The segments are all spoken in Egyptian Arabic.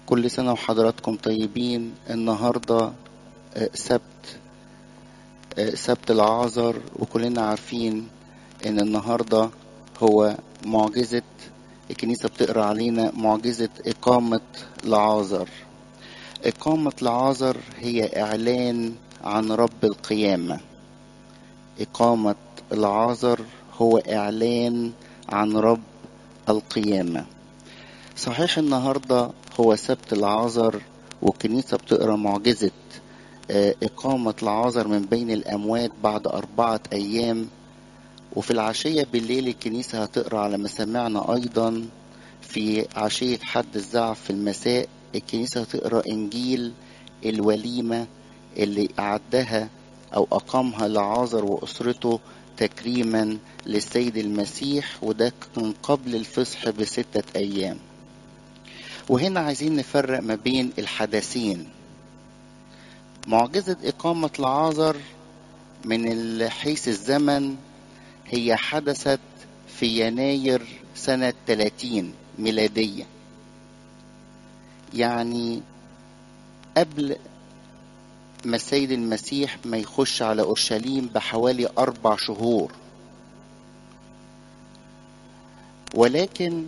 كل سنة وحضراتكم طيبين النهاردة آه، سبت آه، سبت العازر وكلنا عارفين ان النهاردة هو معجزة الكنيسة بتقرأ علينا معجزة إقامة لعازر إقامة لعازر هي إعلان عن رب القيامة إقامة العازر هو إعلان عن رب القيامة صحيح النهاردة هو سبت العازر والكنيسة بتقرأ معجزة آه، إقامة العازر من بين الأموات بعد أربعة أيام وفي العشية بالليل الكنيسة هتقرأ على مسامعنا أيضا في عشية حد الزعف في المساء الكنيسة هتقرأ إنجيل الوليمة اللي أعدها أو أقامها لعازر وأسرته تكريما للسيد المسيح وده كان قبل الفصح بستة أيام وهنا عايزين نفرق ما بين الحدثين معجزة إقامة لعازر من حيث الزمن هي حدثت في يناير سنة 30 ميلادية يعني قبل ما السيد المسيح ما يخش على أورشليم بحوالي أربع شهور ولكن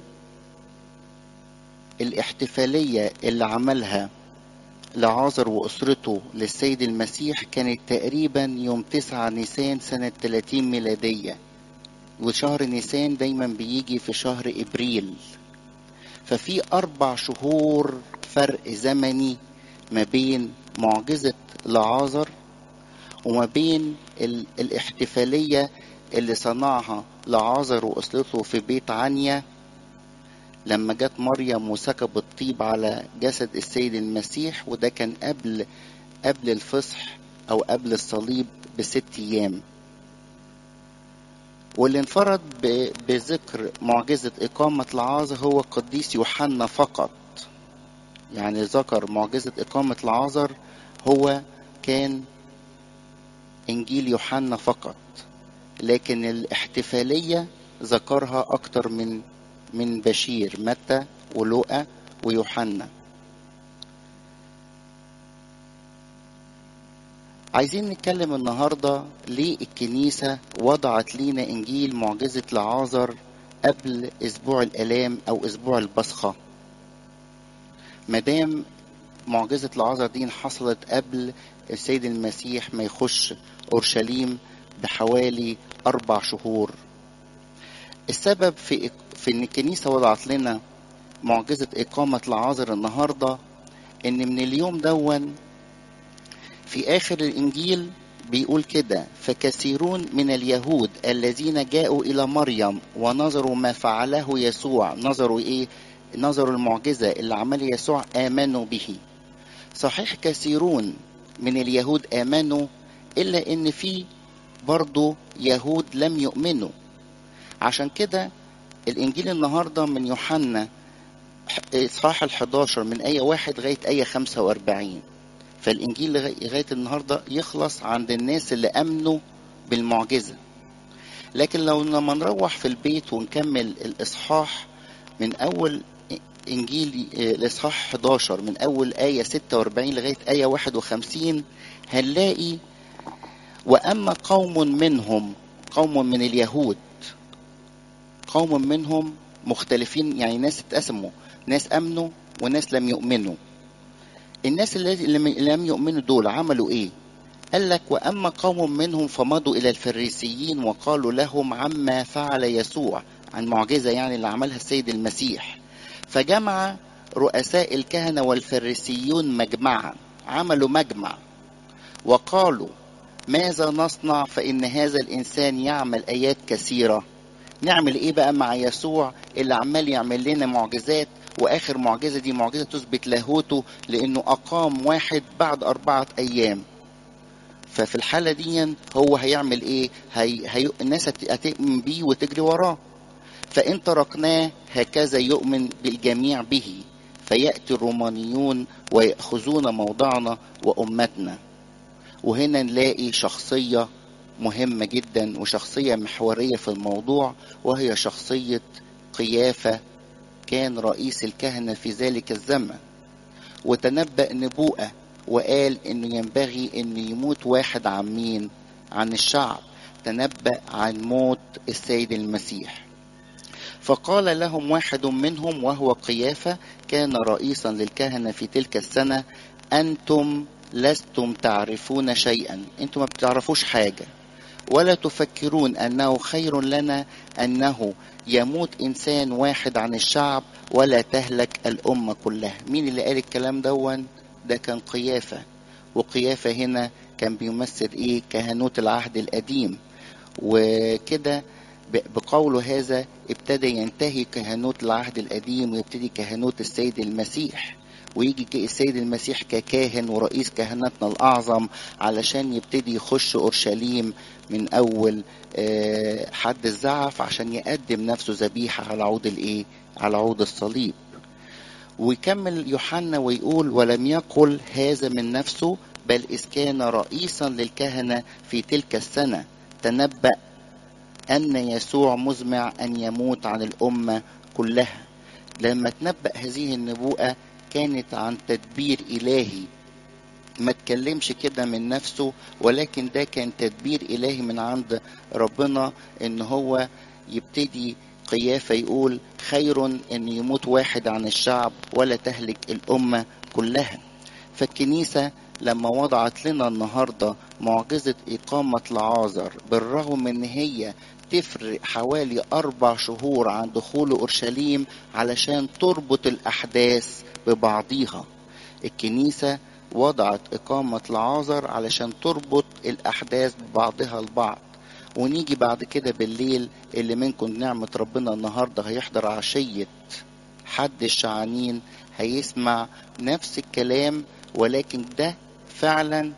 الاحتفالية اللي عملها لعازر وأسرته للسيد المسيح كانت تقريبا يوم 9 نيسان سنة 30 ميلادية وشهر نيسان دايما بيجي في شهر إبريل ففي أربع شهور فرق زمني ما بين معجزة لعازر وما بين ال- الاحتفالية اللي صنعها لعازر وأسرته في بيت عنيا لما جت مريم وسكبت طيب على جسد السيد المسيح وده كان قبل قبل الفصح أو قبل الصليب بست أيام واللي انفرد ب- بذكر معجزة إقامة العازر هو القديس يوحنا فقط يعني ذكر معجزة إقامة العازر هو كان إنجيل يوحنا فقط لكن الاحتفالية ذكرها أكتر من من بشير متى ولوقا ويوحنا عايزين نتكلم النهاردة ليه الكنيسة وضعت لينا إنجيل معجزة لعازر قبل أسبوع الآلام أو أسبوع البصخة مدام معجزة لعازر دي حصلت قبل السيد المسيح ما يخش أورشليم بحوالي أربع شهور السبب في في إن الكنيسة وضعت لنا معجزة إقامة لعازر النهاردة إن من اليوم دون في آخر الإنجيل بيقول كده فكثيرون من اليهود الذين جاءوا إلى مريم ونظروا ما فعله يسوع نظروا إيه نظروا المعجزة اللي عملها يسوع آمنوا به صحيح كثيرون من اليهود آمنوا إلا إن في برضو يهود لم يؤمنوا عشان كده الإنجيل النهاردة من يوحنا إصحاح ال11 من آية واحد لغاية آية 45 فالإنجيل لغاية لغاية النهاردة يخلص عند الناس اللي أمنوا بالمعجزة لكن لو لما نروح في البيت ونكمل الإصحاح من أول إنجيل الإصحاح 11 من أول آية 46 لغاية آية 51 هنلاقي وأما قوم منهم قوم من اليهود قوم منهم مختلفين يعني ناس اتقسموا ناس امنوا وناس لم يؤمنوا الناس اللي اللي لم يؤمنوا دول عملوا ايه قال لك واما قوم منهم فمضوا الى الفريسيين وقالوا لهم عما فعل يسوع عن معجزه يعني اللي عملها السيد المسيح فجمع رؤساء الكهنه والفريسيون مجمعا عملوا مجمع وقالوا ماذا نصنع فان هذا الانسان يعمل ايات كثيره نعمل ايه بقى مع يسوع اللي عمال يعمل لنا معجزات واخر معجزه دي معجزه تثبت لاهوته لانه اقام واحد بعد اربعه ايام ففي الحاله دي هو هيعمل ايه هي... هي... الناس هت- هتؤمن بيه وتجري وراه فان تركناه هكذا يؤمن بالجميع به فياتي الرومانيون وياخذون موضعنا وامتنا وهنا نلاقي شخصيه مهمة جدا وشخصية محورية في الموضوع وهي شخصية قيافة كان رئيس الكهنة في ذلك الزمن وتنبأ نبوءة وقال انه ينبغي انه يموت واحد عن مين عن الشعب تنبأ عن موت السيد المسيح فقال لهم واحد منهم وهو قيافة كان رئيسا للكهنة في تلك السنة أنتم لستم تعرفون شيئا أنتم ما بتعرفوش حاجة ولا تفكرون أنه خير لنا أنه يموت إنسان واحد عن الشعب ولا تهلك الأمة كلها مين اللي قال الكلام دون ده كان قيافة وقيافة هنا كان بيمثل إيه كهنوت العهد القديم وكده بقوله هذا ابتدى ينتهي كهنوت العهد القديم ويبتدي كهنوت السيد المسيح ويجي السيد المسيح ككاهن ورئيس كهنتنا الأعظم علشان يبتدي يخش أورشليم من أول حد الزعف عشان يقدم نفسه ذبيحة على عود الإيه؟ على عود الصليب ويكمل يوحنا ويقول ولم يقل هذا من نفسه بل إذ كان رئيسا للكهنة في تلك السنة تنبأ أن يسوع مزمع أن يموت عن الأمة كلها لما تنبأ هذه النبوءة كانت عن تدبير إلهي ما تكلمش كده من نفسه ولكن ده كان تدبير إلهي من عند ربنا إن هو يبتدي قيافة يقول خير أن يموت واحد عن الشعب ولا تهلك الأمة كلها فالكنيسة لما وضعت لنا النهاردة معجزة إقامة لعازر بالرغم إن هي تفرق حوالي أربع شهور عن دخول أورشليم علشان تربط الأحداث ببعضيها الكنيسة وضعت إقامة لعازر علشان تربط الأحداث ببعضها البعض ونيجي بعد كده بالليل اللي منكم نعمة ربنا النهاردة هيحضر عشية حد الشعانين هيسمع نفس الكلام ولكن ده فعلا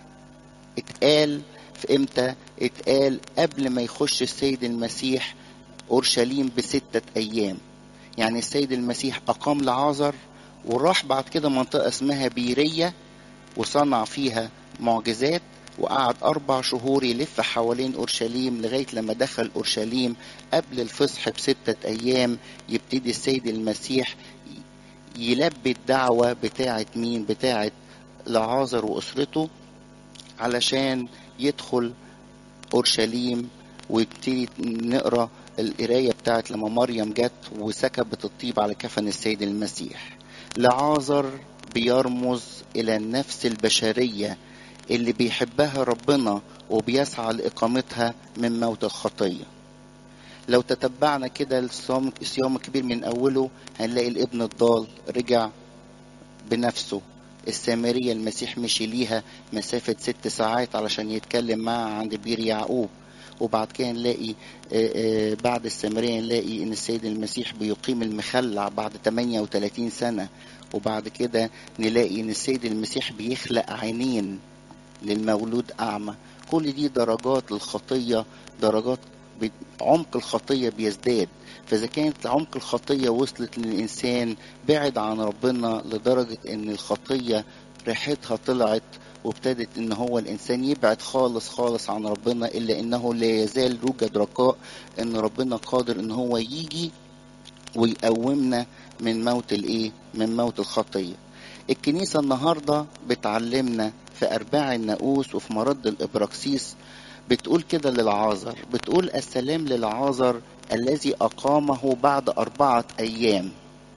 اتقال في امتى اتقال قبل ما يخش السيد المسيح اورشليم بستة ايام يعني السيد المسيح اقام لعازر وراح بعد كده منطقة اسمها بيرية وصنع فيها معجزات وقعد أربع شهور يلف حوالين أورشليم لغاية لما دخل أورشليم قبل الفصح بستة أيام يبتدي السيد المسيح يلبي الدعوة بتاعة مين بتاعة لعازر وأسرته علشان يدخل أورشليم ويبتدي نقرأ القراية بتاعت لما مريم جت وسكبت الطيب على كفن السيد المسيح لعازر بيرمز إلى النفس البشرية اللي بيحبها ربنا وبيسعى لإقامتها من موت الخطية لو تتبعنا كده الصيام الصيام الكبير من أوله هنلاقي الابن الضال رجع بنفسه السامرية المسيح مشي ليها مسافة ست ساعات علشان يتكلم معها عند بير يعقوب وبعد كده نلاقي بعد السامرية نلاقي ان السيد المسيح بيقيم المخلع بعد 38 سنة وبعد كده نلاقي ان السيد المسيح بيخلق عينين للمولود أعمى كل دي درجات الخطية درجات عمق الخطية بيزداد فإذا كانت عمق الخطية وصلت للإنسان بعد عن ربنا لدرجة إن الخطية ريحتها طلعت وابتدت إن هو الإنسان يبعد خالص خالص عن ربنا إلا إنه لا يزال يوجد رجاء إن ربنا قادر إن هو يجي ويقومنا من موت الإيه؟ من موت الخطية. الكنيسة النهاردة بتعلمنا في أرباع الناقوس وفي مرد الإبراكسيس بتقول كده للعازر بتقول السلام للعازر الذي أقامه بعد أربعة أيام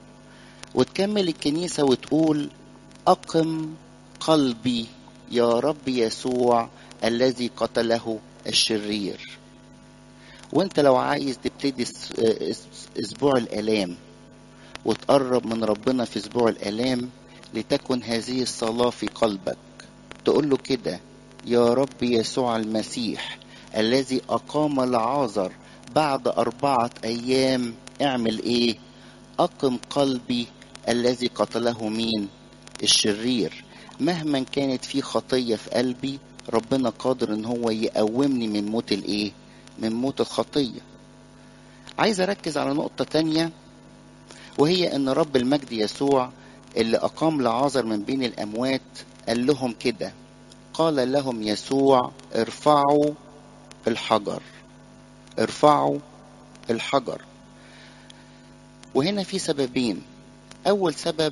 وتكمل الكنيسة وتقول أقم قلبي يا رب يسوع الذي قتله الشرير وانت لو عايز تبتدي اسبوع الالام وتقرب من ربنا في اسبوع الالام لتكن هذه الصلاه في قلبك تقول له كده يا رب يسوع المسيح الذي أقام العازر بعد أربعة أيام اعمل إيه؟ أقم قلبي الذي قتله مين؟ الشرير مهما كانت في خطية في قلبي ربنا قادر إن هو يقومني من موت الإيه؟ من موت الخطية. عايز أركز على نقطة تانية وهي إن رب المجد يسوع اللي أقام لعازر من بين الأموات قال لهم كده قال لهم يسوع ارفعوا الحجر ارفعوا الحجر وهنا في سببين اول سبب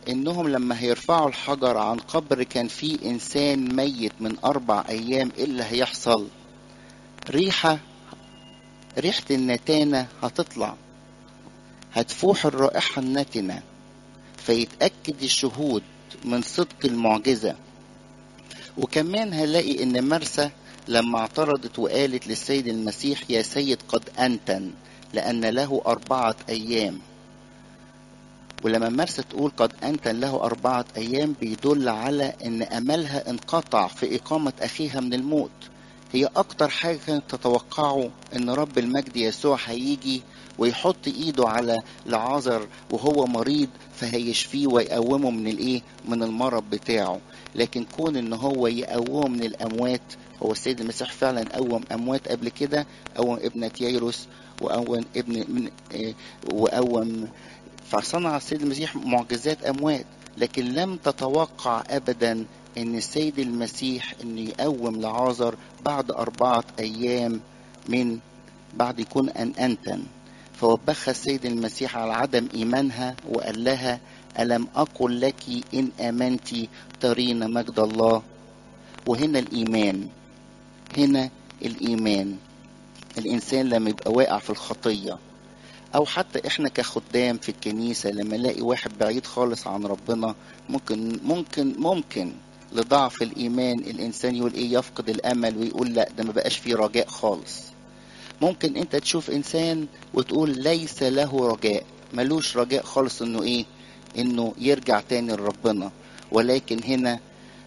انهم لما هيرفعوا الحجر عن قبر كان فيه انسان ميت من اربع ايام ايه اللي هيحصل ريحة ريحة النتانة هتطلع هتفوح الرائحة النتنة فيتأكد الشهود من صدق المعجزة وكمان هنلاقي ان مرسى لما اعترضت وقالت للسيد المسيح يا سيد قد أنتن لأن له أربعة أيام ولما مرسى تقول قد أنتن له أربعة أيام بيدل على أن أملها انقطع في إقامة أخيها من الموت هي أكتر حاجة كانت تتوقعه أن رب المجد يسوع هيجي ويحط إيده على لعازر وهو مريض فهيشفيه ويقومه من الإيه؟ من المرض بتاعه لكن كون أن هو يقومه من الأموات هو السيد المسيح فعلا قوم أموات قبل كده قوم ابنة ييروس وقوم ابن من وقوم فصنع السيد المسيح معجزات أموات لكن لم تتوقع أبدا ان السيد المسيح انه يقوم لعازر بعد اربعة ايام من بعد يكون ان انتن فوبخها السيد المسيح على عدم ايمانها وقال لها الم اقل لك ان امنت ترين مجد الله وهنا الايمان هنا الايمان الانسان لما يبقى واقع في الخطيه او حتى احنا كخدام في الكنيسه لما نلاقي واحد بعيد خالص عن ربنا ممكن ممكن ممكن لضعف الايمان الانسان يقول ايه يفقد الامل ويقول لا ده ما بقاش فيه رجاء خالص ممكن انت تشوف انسان وتقول ليس له رجاء ملوش رجاء خالص انه ايه انه يرجع تاني لربنا ولكن هنا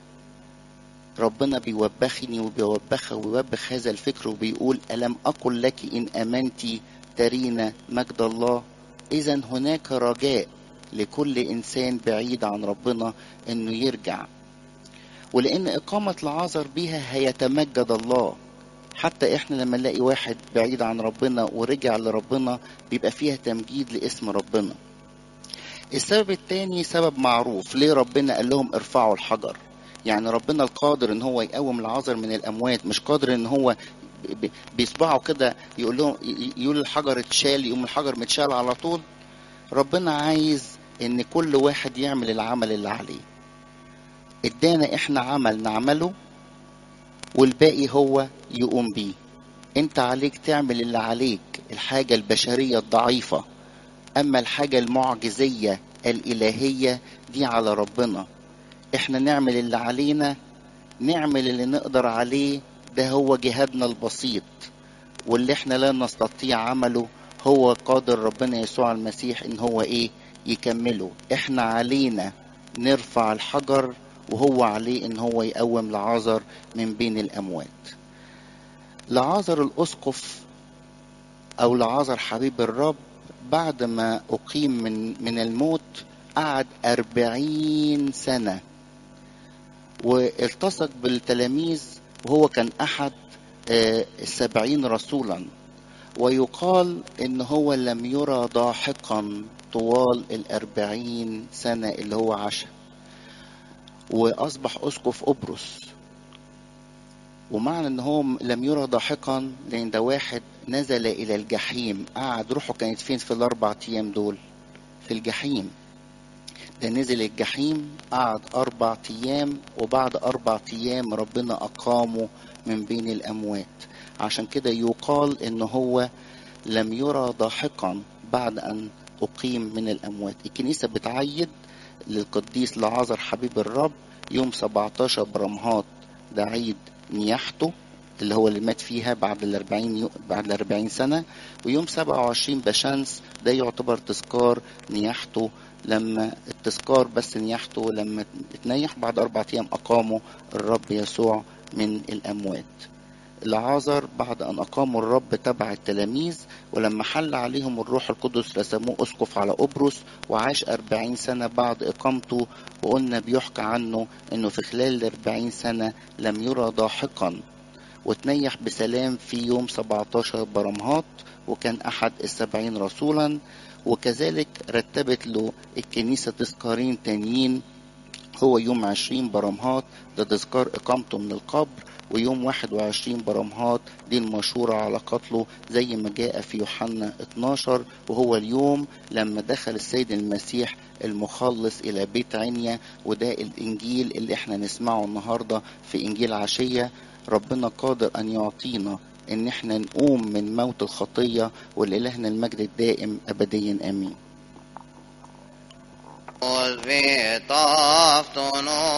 ربنا بيوبخني وبيوبخها ويوبخ هذا الفكر وبيقول ألم أقل لك إن أمنت ترين مجد الله إذا هناك رجاء لكل إنسان بعيد عن ربنا إنه يرجع ولأن إقامة العذر بيها هيتمجد الله حتى إحنا لما نلاقي واحد بعيد عن ربنا ورجع لربنا بيبقى فيها تمجيد لاسم ربنا السبب الثاني سبب معروف ليه ربنا قال لهم ارفعوا الحجر يعني ربنا القادر ان هو يقوم العذر من الاموات مش قادر ان هو بيصبعوا كده يقول لهم يقول الحجر اتشال يقوم الحجر متشال على طول ربنا عايز ان كل واحد يعمل العمل اللي عليه ادانا احنا عمل نعمله والباقي هو يقوم بيه انت عليك تعمل اللي عليك الحاجة البشرية الضعيفة اما الحاجة المعجزية الالهية دي على ربنا احنا نعمل اللي علينا نعمل اللي نقدر عليه ده هو جهادنا البسيط واللي احنا لا نستطيع عمله هو قادر ربنا يسوع المسيح ان هو ايه يكمله احنا علينا نرفع الحجر وهو عليه ان هو يقوم لعازر من بين الاموات لعازر الاسقف او لعازر حبيب الرب بعد ما اقيم من من الموت قعد أربعين سنة والتصق بالتلاميذ وهو كان أحد السبعين رسولا ويقال إن هو لم يرى ضاحكا طوال الأربعين سنة اللي هو عاشها وأصبح أسقف أبرص ومعنى ان هو لم يرى ضاحكا لان ده واحد نزل الى الجحيم قعد روحه كانت فين في الاربع ايام دول في الجحيم ده نزل الجحيم قعد أربع أيام وبعد أربع أيام ربنا أقامه من بين الأموات عشان كده يقال إن هو لم يرى ضاحكا بعد أن أقيم من الأموات الكنيسة بتعيد للقديس لعازر حبيب الرب يوم 17 برمهات ده عيد نياحته اللي هو اللي مات فيها بعد ال 40 يو... بعد ال 40 سنه ويوم 27 بشمس ده يعتبر تذكار نياحته لما التذكار بس نياحته لما اتنيح بعد أربع أيام أقاموا الرب يسوع من الأموات العازر بعد أن أقاموا الرب تبع التلاميذ ولما حل عليهم الروح القدس رسموه أسقف على أبرص وعاش أربعين سنة بعد إقامته وقلنا بيحكى عنه أنه في خلال الأربعين سنة لم يرى ضاحكا وتنيح بسلام في يوم 17 برمهات وكان أحد السبعين رسولا وكذلك رتبت له الكنيسة تذكارين تانيين هو يوم عشرين برمهات ده تذكار إقامته من القبر ويوم واحد وعشرين برمهات دي المشهورة على قتله زي ما جاء في يوحنا 12 وهو اليوم لما دخل السيد المسيح المخلص إلى بيت عنيا وده الإنجيل اللي احنا نسمعه النهاردة في إنجيل عشية ربنا قادر أن يعطينا إن احنا نقوم من موت الخطية ولإلهنا المجد الدائم أبديا آمين Os vi tafton